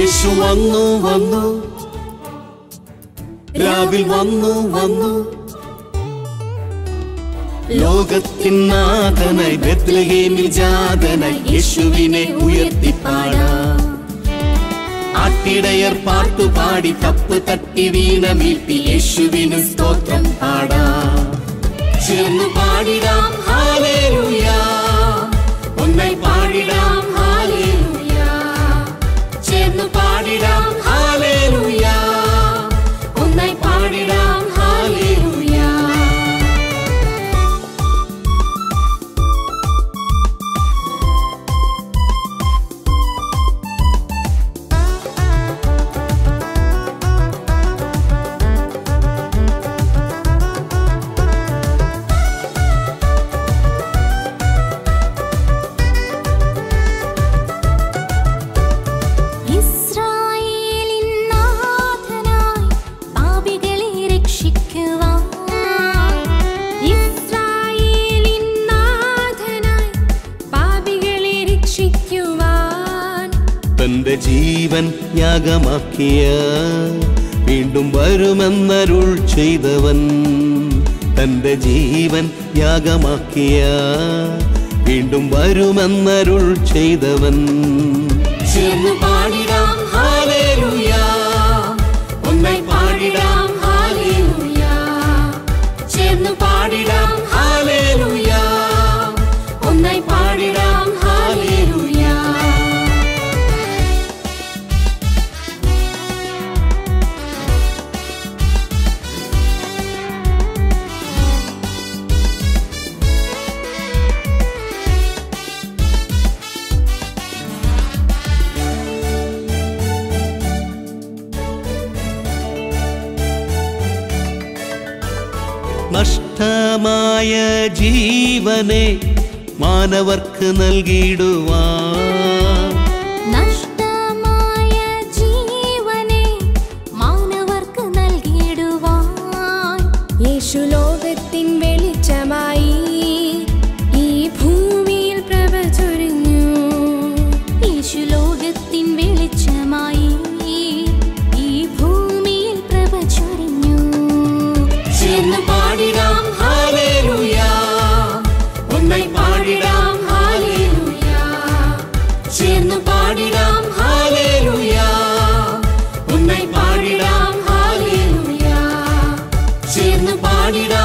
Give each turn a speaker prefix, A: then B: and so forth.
A: യേശു വന്നു വന്നു രാവിൽ വന്നു വന്നു ലോകത്തിൻ നാഥനായി ബത്ലഹേമിൽ ജാതനായി യേശുവിനെ ഉയർത്തിപ്പാടാം ആട്ടിടയർ പാട്ടുപാടി തപ്പ് തട്ടി വീണ മീട്ടി യേശുവിന് സ്തോത്രം പാടാം ചേർന്ന് പാടിടാം ഹാലേലൂയ ഒന്നായി പാടിടാം ഹാലേലൂയ ചേർന്ന് പാടിടാം ഹാലേലൂയ ഒന്നായി പാടിടാം ഹാലേലൂയ
B: ഇസ്രായേലിൻ നാഥനായി പാപികളെ രക്ഷിക്കുവാൻ ഇസ്രായേലിൻ നാഥനായി പാപികളെ രക്ഷിക്കുവാൻ
A: തന്റെ ജീവൻ യാഗമാക്കിയ വീണ്ടും വരുമെന്നരുൾ ചെയ്തവൻ തന്റെ ജീവൻ യാഗമാക്കിയ വീണ്ടും വരുമെന്നരുൾ ചെയ്തവൻ ചേർന്ന് പാടിടാം ഹാലേലൂയ ഒന്നായി പാടിടാം ഹാലേലൂയ ചേർന്ന് പാടിടാം ഹാലേലൂയ ഒന്നായി പാടിടാം ഹാലേലൂയ നഷ്ടമായ ജീവനെ മാനവർക്ക് നൽകിയിടുവാൻ
B: നഷ്ടമായ ജീവനെ മാനവർക്ക് നൽകിയിടുവാൻ യേശു ലോകത്തിൻ വെളിച്ചമായി ഈ ഭൂമിയിൽ പ്രഭ ചൊരിഞ്ഞു യേശു ലോകത്തിൻ വെളിച്ചമായി ഈ ഭൂമിയിൽ പ്രഭ ചൊരിഞ്ഞു
A: ചേർന്ന് പാടിടാം ഹാലേലൂയ ഒന്നായി പാടിടാം ഹാലേലൂയ ചേർന്ന് പാടിടാം ഹാലേലൂയ ഒന്നായി പാടിടാം ഹാലേലൂയ ചേർന്ന് പാടിടാം